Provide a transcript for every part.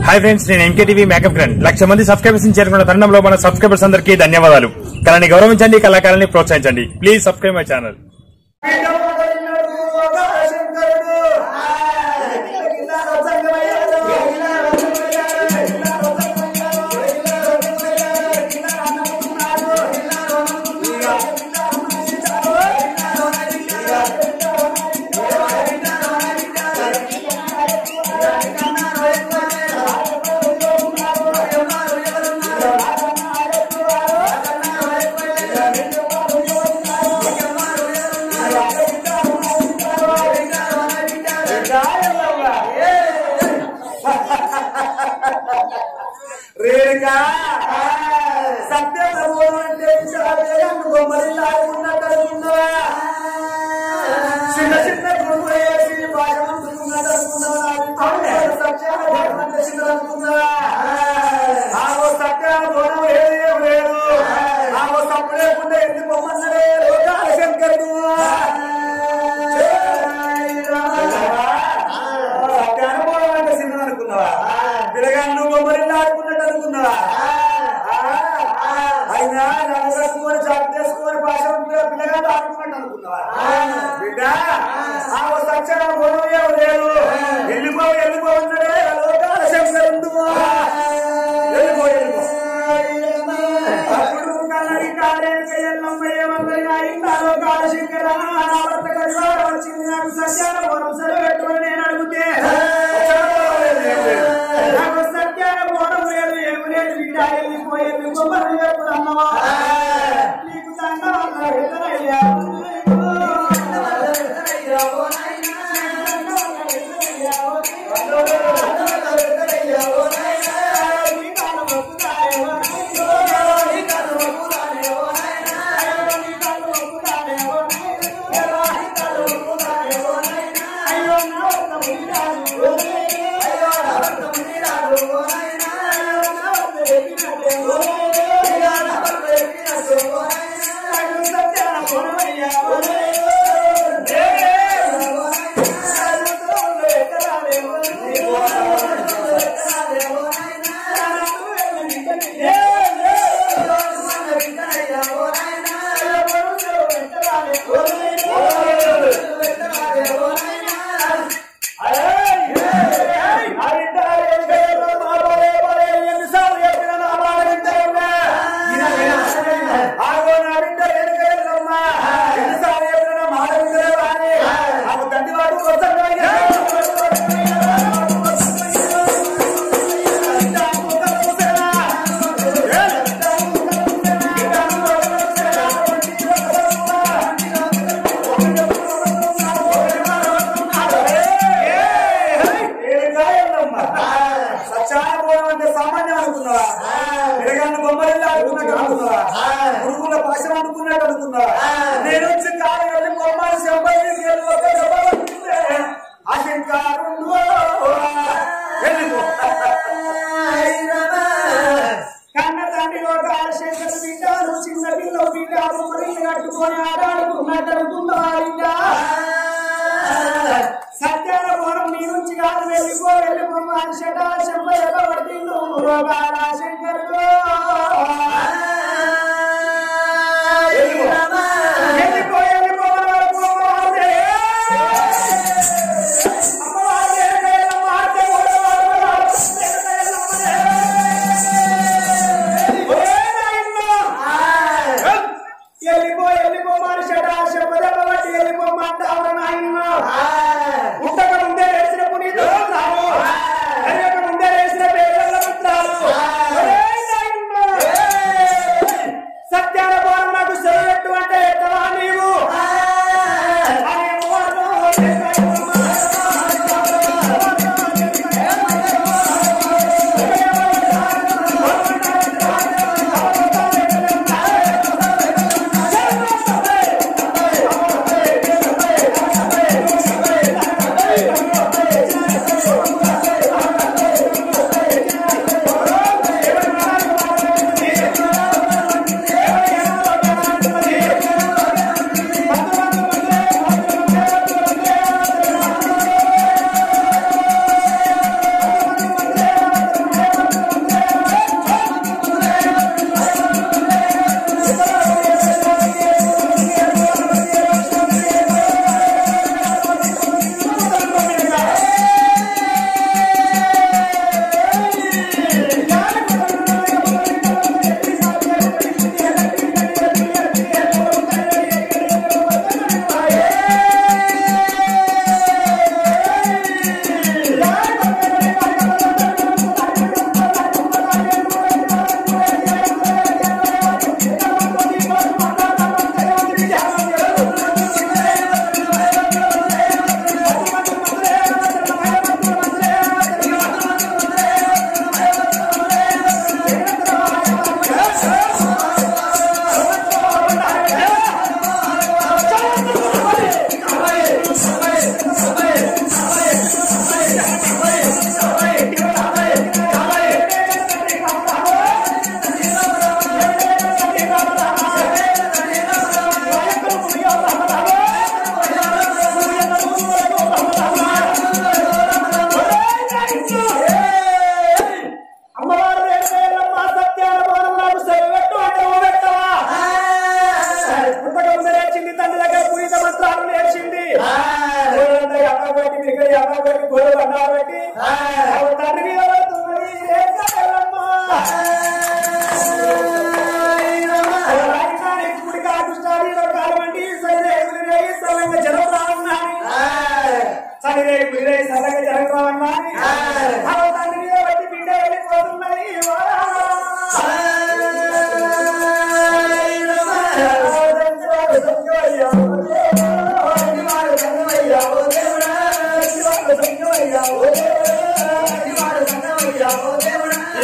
Hi friends నేను MKTV makeup grand lakh మంది subscribers చేరుకున్న తరుణంలో మన సబ్స్క్రైబర్స్ అందరికీ ధన్యవాదాలు కళని గౌరవించండి కళాకారాన్ని ప్రోత్సహించండి please subscribe my channel Renuka Satyam అంటే బొమ్మరిల్లా ఉన్నట్టున్నావా చిన్న చిన్న గురువు వేసి భాగమంటున్నాడు సత్యాన చిన్న అనుకున్నావా ఆగో సత్యాన బోధం ఏది ఏం లేదు ఆగో తప్పు లేకుండా ఎన్ని బొమ్మన్నడే లోకాల శంకరుడు సత్యాన బోధం అంటే చిన్న అనుకున్నావా పిల్లగాళ్ళు బొమ్మరిల్లా ఆడుకున్నట్టు అనుకున్నావా అయినా నన్ను కట్టుకొని చాటు చేసుకొని భాష ఉంటే పిల్లగాళ్ళు ఆడుకున్నట్టు అనుకున్నావా బిడ్డ ఆ సత్యన బోధం ఏం లేదు వెళ్ళిపో వెళ్ళిపో ఉన్నాడే లోకాల శంకరుడు వెళ్ళిపో వెళ్ళిపో అప్పుడు కన్నడి కాలేక ఎల్లమ్మ ఏమందరి అయిందాలో కాలశంకర ఆవర్త కడివాడ వచ్చింది నాకు సత్యాన బోధం సెలవు పెట్టుకొని నేను అడిగితే నాకు సత్యాన బోధం లేదు ఏమి లేదు బిడ్డ వెళ్ళిపోయేది బొమ్మలు ఎప్పుడు అన్నవా నీకు దండం అన్నా ఎదురయ్యా సత్యానుభవం అంటే సామాన్యం అనుకున్నావా విరగాన్ని బొమ్మలు అనుకున్నట్టు అనుకున్నావా గురువుల భాష అనుకున్నట్టు అనుకున్నావా నేను వచ్చి కాలం వెళ్ళి బొమ్మలు చెంపై అశంకారుడు వెళ్ళిపో కన్న తండ్రి ఒక ఆశంకరు బిడ్డాను చిన్న పిల్ల బిడ్డ బొమ్మలు కట్టుకొని ఆడాడుకున్నట్టు అనుకున్నావా సత్యాన పోవడం నీ నుంచి కాదు వెళ్ళిపో వెళ్ళిపో మనిషట శంభ ఎగబడుతుండు రోగాల శంకరుడు వెళ్ళిపో వెళ్ళిపో వెళ్ళిపో, అమ్మవారే. అమ్మవారే, వేలమ్మ, అడ్డ కొడవారు, అమ్మవారే. ఒరే నాయనా. వెళ్ళిపో వెళ్ళిపో మనిషట శంభ ఎగబట్టి వెళ్ళిపో మాట్లాడు నాయనా పుట్టక ముందే వేసిన పునీతులు రావు. కరియక ముందే వేసిన పేదల పుత్రాలు. ఒరే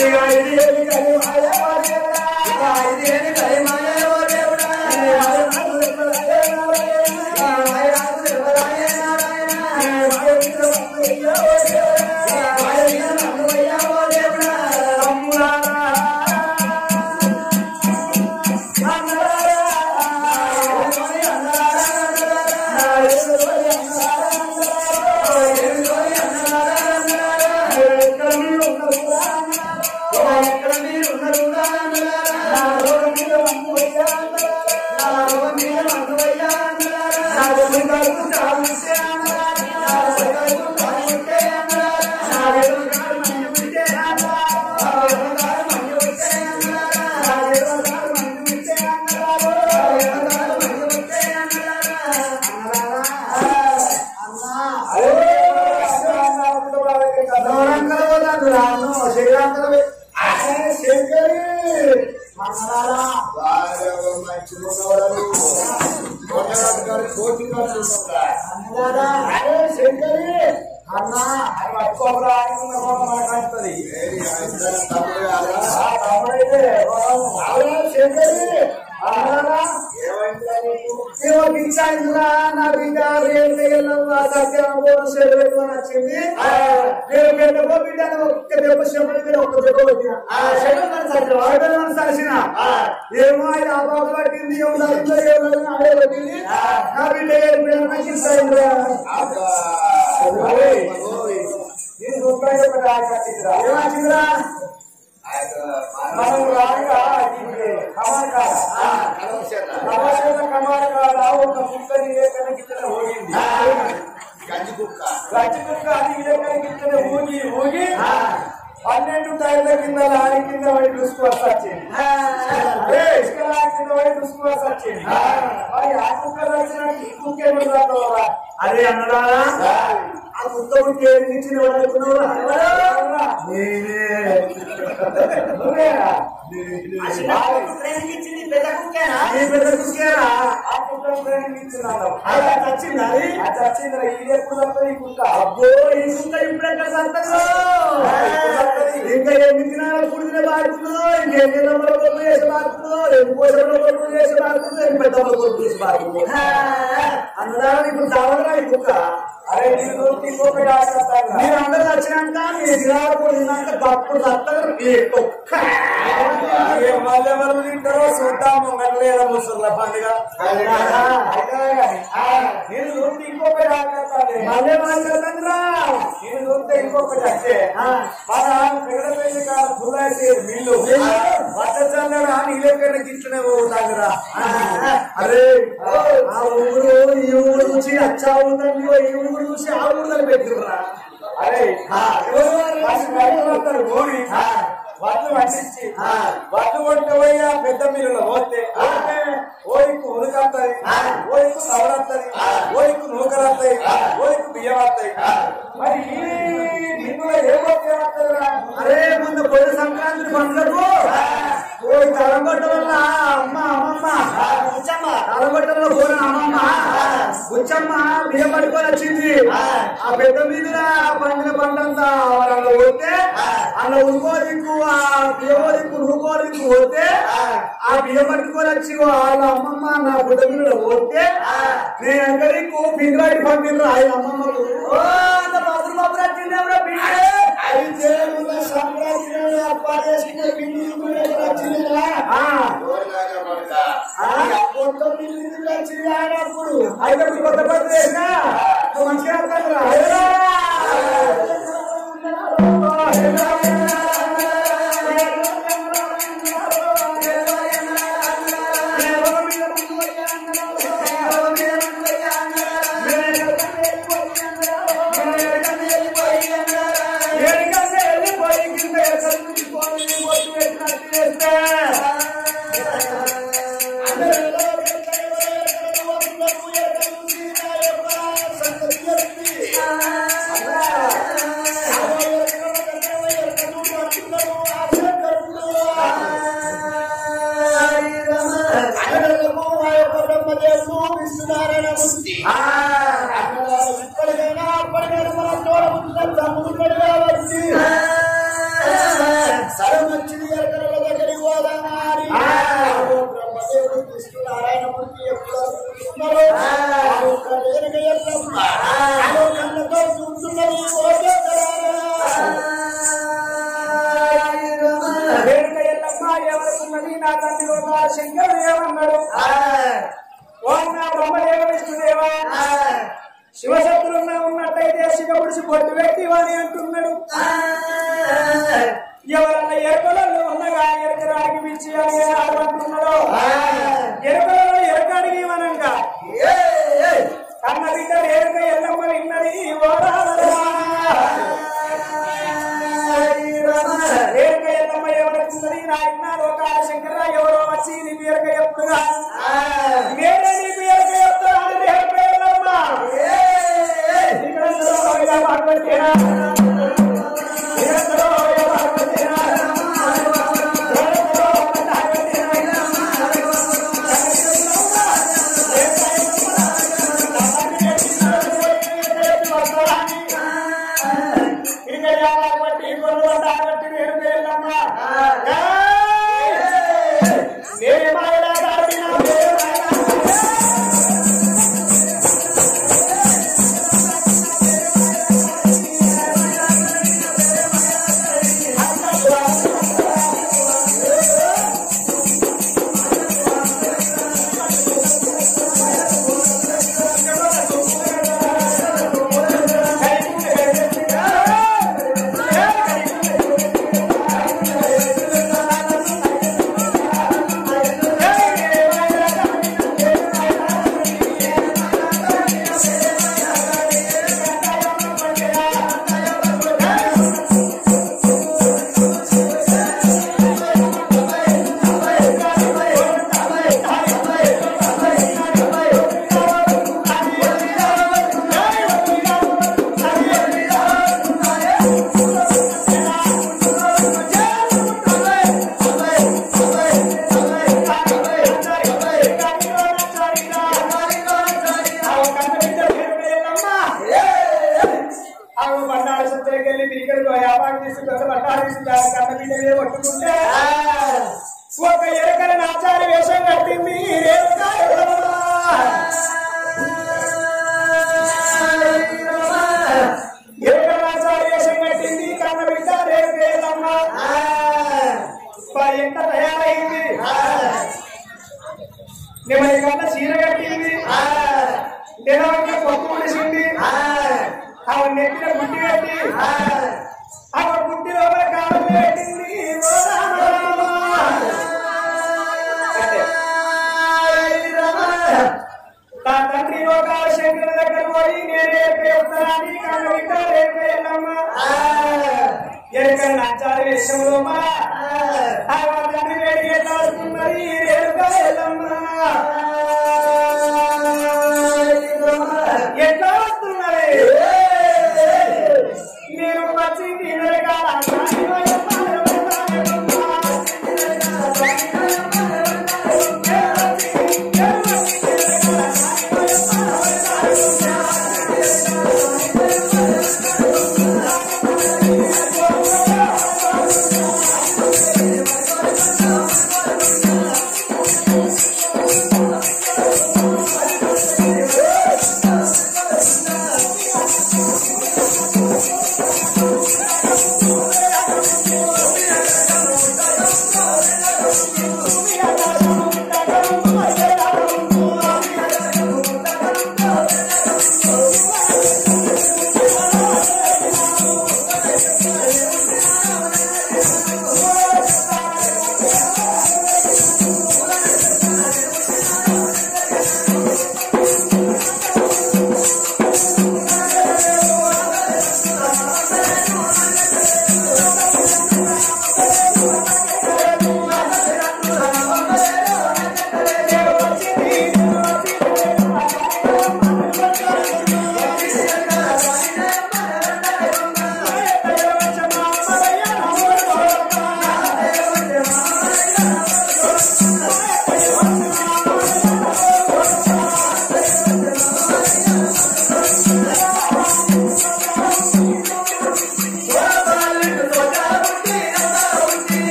అన్నా పట్టుకోకరా మాట్లాడుతుంది తమ్ముడైతే శంకరి ఏమో భిక్షాయిందిరా నా బిడ్డ రేపు వెళ్ళమ్మా సత్యం సెలవు వచ్చింది రేపు వెళ్ళబో బిడ్డ ఒక్క దెబ్బ శంకరి ఒక్క దెబ్బ వచ్చిన శంకరి సరిసిన ఏమో ఆయన ఆబాబు పట్టింది ఏమో ఏమో అడే పట్టింది నా బిడ్డ ఏం నచ్చింది ఏమొచ్చిందిరా మనం రాగా కమాల్ నమస్కారం కమాల్ కాదా ఒక ముక్కని లేకనకి ఇతర ಹೋಗಿంది గంజి కుక్క గచ్చి కుక్క అది లేకనకి ఇతర ఊగి ఊగి పన్నెండు టైర్ల కింద లారీ కింద పడి చూసుకోవాల్సి వచ్చింది ఏ, ఇసుక లారీ కింద పడి చూసుకోవాల్సి వచ్చింది మరి ఆ కుక్క వచ్చినట్టు ఈ కుక్క ఏమన్నా అరే అన్నడా ఆ కుక్క కుక్క ఏం ఇచ్చిన వాడు అనుకున్నావురా? నేనే నువ్వేనా ఇచ్చింది పెద్ద కుక్కేనా ఈ పెద్ద కుక్కేనా? ఆ కుక్కను ట్రైనింగ్ ఇచ్చినాను. అది అటు వచ్చిందా అది? అటు వచ్చిందిరా. ఇది ఎప్పుడు తప్పదు ఈ కుక్క? అబ్బో, ఈ కుక్క ఇప్పుడు ఎక్కడ తప్పదు? ఇప్పుడు తప్పదు. ఇంకా ఎన్ని దినాలు పుడితే బాగుతుందో ఇంకెన్ని నెంబర్ కొడుకు చేసి బాగుతుందో ఎన్ని పోషణ కొడుకు చేసి బాగుతుందో ఎన్ని పెద్ద కొడుకు చేసి బాగుతుందో అందరూ ఇప్పుడు చావరా ఈ కుక్క అరే నీకు ఇంకొకటి ఆశిస్తాను మీరు అందరూ వచ్చినాక మీరు దినాలు పోయినాక తప్పుడు తప్పదు ఈ కుక్క మళ్ళీ మనం తింటారో చూద్దాము మెల్లలేదా ముసళ్ళ పండుగ నేను చూస్తే ఇంకొకటి ఆశిస్తాను మళ్ళీ మాట్లాడతాను నేను చూస్తే ఇంకొకటి అంటే మన పెగడపల్లి కాదు పుల్లాసి మిల్లు భద్రచంద్ర నీళ్ళెక్కడ గిట్లనే పోతాగరా అరే ఆ ఊరు ఈ ఊరు నుంచి అచ్చా ఉందండి ఈ ఊరు చూసి ఆ ఊరు పెట్టిర్రా అరే భూమి వడ్లు పండించి వడ్లు కొట్టే పోయి ఆ పెద్ద మిల్లులో పోతే ఓయికు ఉదకత్తది ఓయికు నవరత్తది ఓయికు నూకరత్తది ఓయికు బియ్యం వస్తాయి మరి ఈ మిల్లులో ఏమొస్తే అరే ముందు పోయిన సంక్రాంతి పండుగకు పోయి తలంగొట్ట వల్ల అమ్మ అమ్మమ్మ తలంగొట్టలో పోయిన అమ్మమ్మ ఉచ్చమ్మ బియ్యం పట్టుకొని వచ్చింది ఆ పెద్ద మీద పండిన పంటంతా వాళ్ళ పోతే అలా ఉరుకో దిక్కు ఆ బియ్యం దిక్కు ఉరుకో దిక్కు పోతే ఆ బియ్యం పట్టుకొని వచ్చి వాళ్ళ అమ్మమ్మ నా బుడ్డ మీద పోతే నేను ఎక్కడికి పిండి పంపిణీ ఆయన అమ్మమ్మకు ఓ అంత బాబులు బాబులు వచ్చింది ఎవరో బిడ్డ అయితే సంక్రాంతి అప్పాడేసుకునే పిండి వచ్చిందిరా ఎవరిలాగా పడక కొత్త బిల్డింగ్ వచ్చింది ఆయనప్పుడు అయితే ఇప్పుడు కొత్త కొత్త వేసినా నువ్వు మంచిగా ఆడతావురా. ఏడికంటే వెళ్ళిపోయి కింద ఎక్కడి నుంచి పోయి ఒట్టు పెట్టినట్టు చేస్తే సంగతి శివశక్తులున్నా ఉన్నట్టయితే శివపుడిసి బొట్టు పెట్టి వాని అంటున్నాడు ఎవరన్నా ఎరుకలలో ఉన్నగా ఎరుక రాగి పిచ్చి అని అంటున్నాడు ఎరుకలలో ఎరుక అడిగి వనంగా కన్న బిడ్డ ఎరుక ఎల్లమ్మ విన్నది ఎరుక ఎల్లమ్మ ఎవరున్నది నా ఇన్న లోకాల శంకర ఎవరో వచ్చి నీ ఎరుక ఎప్పుడుగా నేనే నీకు ఎరుక చెప్తాను ఎరుక ఎల్లమ్మ ఇక్కడ ఇలా మాట్లాడితేనా ఒక ఎరకల నాచారి వేషం కట్టింది రేణుకా ఎల్లమ్మ. ఎరకల నాచారి వేషం కట్టింది కన్న బిడ్డ రేణుకా ఎల్లమ్మ. మరి ఎంత తయారైంది నేను కన్నా చీర కట్టింది నేను కొత్త ముడిసింది ఆవిడ నెట్టిన గుడ్డి పెట్టి ఆవిడ గుడ్డి లోపల కాలం పెట్టింది ఓ రామ రామ. అంటే, నా తండ్రి లోకాల శంకరుల దగ్గర పోయి నేనే పేరుతానని కన్న బిడ్డ రేపు ఎల్లమ్మ ఎరకల నచ్చారి విషయంలో మా ఆవిడ తండ్రి వేడి ఎట్లాడుతున్నది రేణుక ఎల్లమ్మ ఎట్లా వస్తున్నది నేను వచ్చి తినరకాల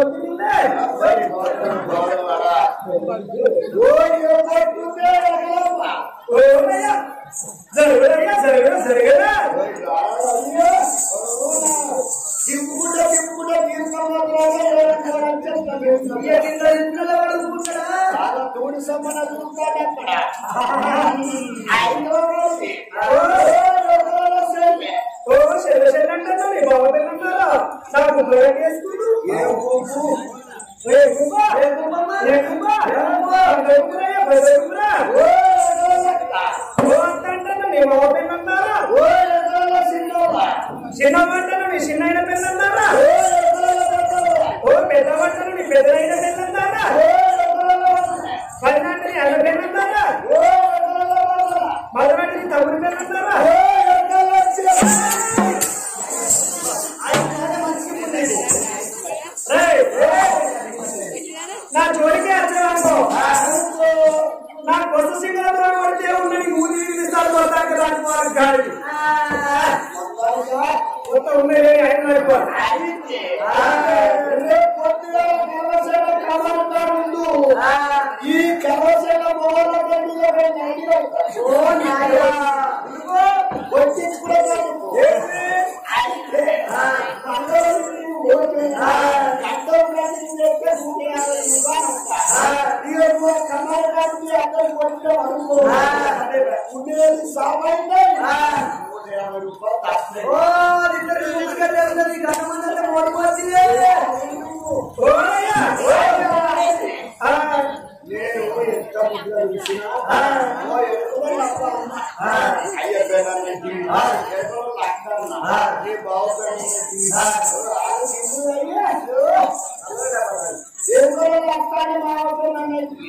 పోతుందే ఓయ్యా జరగరా జరగరా జరగరా దింపుకుంటే దింపుకుంటే తీర్థం ఇక కింద ఇంట్లో పడుకుంటాడా చాలా తోడి సమ్మన చూస్తాడు అక్కడ ఓ శర శర అంటారా నీ బావ పెళ్ళంటారా నాకు భయం వేసుకుంటూ ఏ ఊపు ఏ గుబ్బా ఏ గుబ్బా ఏ గుబ్బా ఏ గుబ్బా భయకురా భయకురా ఓ అంటారా నీ బావ పెళ్ళంటారా చిన్న అంటారా నీ చిన్న అయిన పెళ్ళంటారా ఓ పెద్ద అంటారా నీ పెద్ద అయిన పెళ్ళంటారా పైన అంటే నీ అన్న పెళ్ళంటారా మొదలంటే నీ తమ్ముడి పెళ్ళంటారా రేయ్, నా జోలికి వచ్చావనుకో నా కొత్త సింగంతో కొడితే ఉన్నది ఊరి నిమిషాలు కొడతాక రాజుకోవాలి గాడికి కొత్త ఉన్నది ఆయన అయిపోవాలి ఈ కవచల మోహన ఓ ఇద్దరు తీసుకెళ్ళి గతమంతా ఓడిపోతుంది ఓయ్యా ఆ, నేను ఎంత ముద్ర చూసినా ఓ ఎక్కడ అయ్య పేదన్నకి ఎక్కడో లక్కన్నా నీ బావుపడి ఎక్కడో లక్కని బావుపడి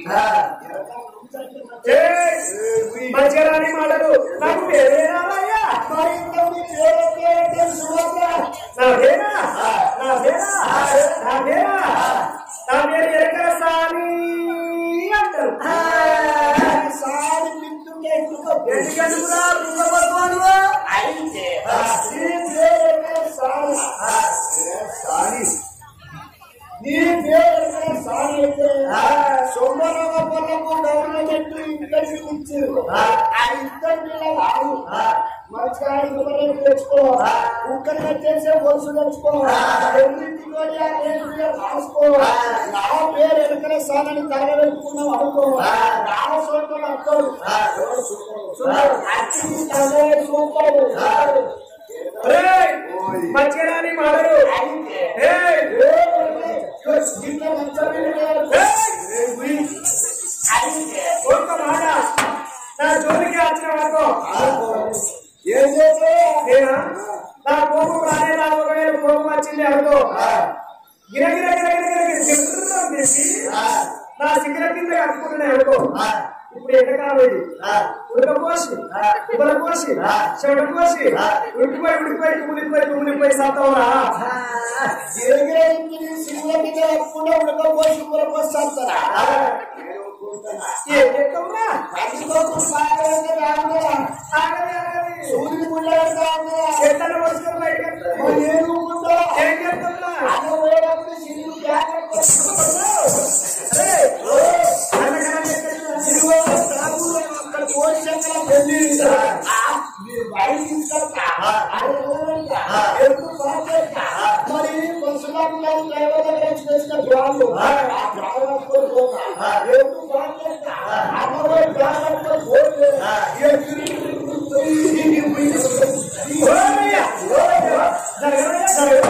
ఏయ్, మంచిగా రాని మాటలు నాకు పేరే రావయ్యా మరి ఇంతకుముందు పేరు పేరు తెలుసు నా పేరా నా పేరా నా పేరా నా పేరు ఎరకల సాని అంటారు సారి పిత్తుండే ఎందుకంటున్నా రుంగపడుకోను అయితే నీ పేరు సారి సారి నీ పేరు సారి అయితే సోమరామ పొలకు గవర్నమెంట్ ఇక్కడికి ఇచ్చారు ఆ ఇద్దరు పిల్లలు ఆరు మంచిగా ఇవ్వలేదు తెచ్చుకో కుక్కర్ కట్టేసే వరుస తెచ్చుకో ఎన్నింటికి పోయి ఆ రేటు మీద రాసుకో నా పేరు ఎనకనే సాలని తగలబెట్టుకున్నావు అనుకో నా సోటలు అక్కడు అచ్చి తనే చూపాడు ఏయ్, మంచిగా రాని మాటలు ఏయ్, ఇంట్లో మంచం ఏయ్, ఒక్క మాట నా జోలికి వచ్చిన వరకు ఏం చేస్తే నేనా నా కోపం రానే నా ఒకవేళ కోపం వచ్చింది అనుకో గిరగిర గిరగిర గిరగిర చెప్తున్నాం చేసి నా సిగరెట్ కింద కట్టుకుంటున్నాయి అనుకో ఇప్పుడు ఎండకాలం ఇది ఉడకపోసి ఉడకపోసి చెడపోసి ఉడికిపోయి ఉడికిపోయి కుమిలిపోయి కుమిలిపోయి సాతవరా గిరగిరికి సింహ మీద ఎప్పుడు ఉడకపోయి ఉడకొస్తారా ఏం చెప్తావురా ఆగది ఆగది సూర్యుడు ముళ్ళేస్తా ఉన్నారా ఎత్తన వస్తువులు బయటకు వస్తాయి. మరి ఏనుగుంటా ఏం చెప్తున్నా అక్కడ పోయేటప్పుడు సీలు జాగ్రత్త ఏయ్, అన్నకన్నా చెప్తున్నా. ఇదిగో తాగుడు అక్కడ పోషంగా పెళ్లి మీరు బయట తీసుకెళ్తా ఎరుపు పాటేస్తా మరి పరశురాము గారు డ్రైవర్ దగ్గర చేసిన డ్రాలు ఆ డ్రావర్ పోతా ఎరుపు పాటేస్తా అమ్మలో డ్రావర్ పోతే ఓరయ్యా, ఓరయ్యా, జరగరయ్యా, జరగరా.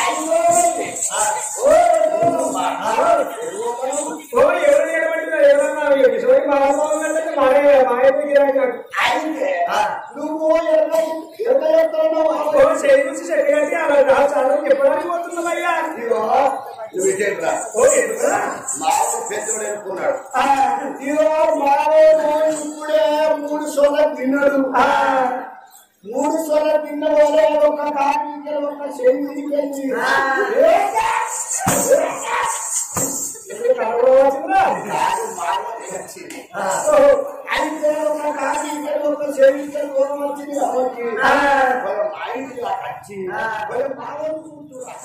ఓ, ఎవరు నిలబడినా ఎవరన్నా ఈ కిషోరి మహానుభావులు అంటే మారే మాయకు గిరాకాడు. అయితే నువ్వు ఎర్ర ఎర్ర ఎత్తున్నావు ఓ, చేయి చూసి చెట్టు కట్టి అలా రా చాలా చెప్పడానికి పోతున్నామయ్యా ఇదిగో నువ్వు ఇదేంట్రా ఓ ఎందుకురా? మాకు పెద్దోడు అనుకున్నాడు ఆ, ఇదిగో మావే ఇప్పుడే మూడు సోల తిన్నాడు ఆ, మూడు సోల తిన్న వాళ్ళే ఒక కాకి ఒక చెయ్యి వెళ్ళి ఎందుకు కనబడవచ్చురా? ఓ, అయితే ఒక కాకి ఒక చెయ్యి దూరం వచ్చింది కాబట్టి ఆ, వాళ్ళ మా ఇంటికి వచ్చి వాళ్ళ మావని చూస్తున్నారు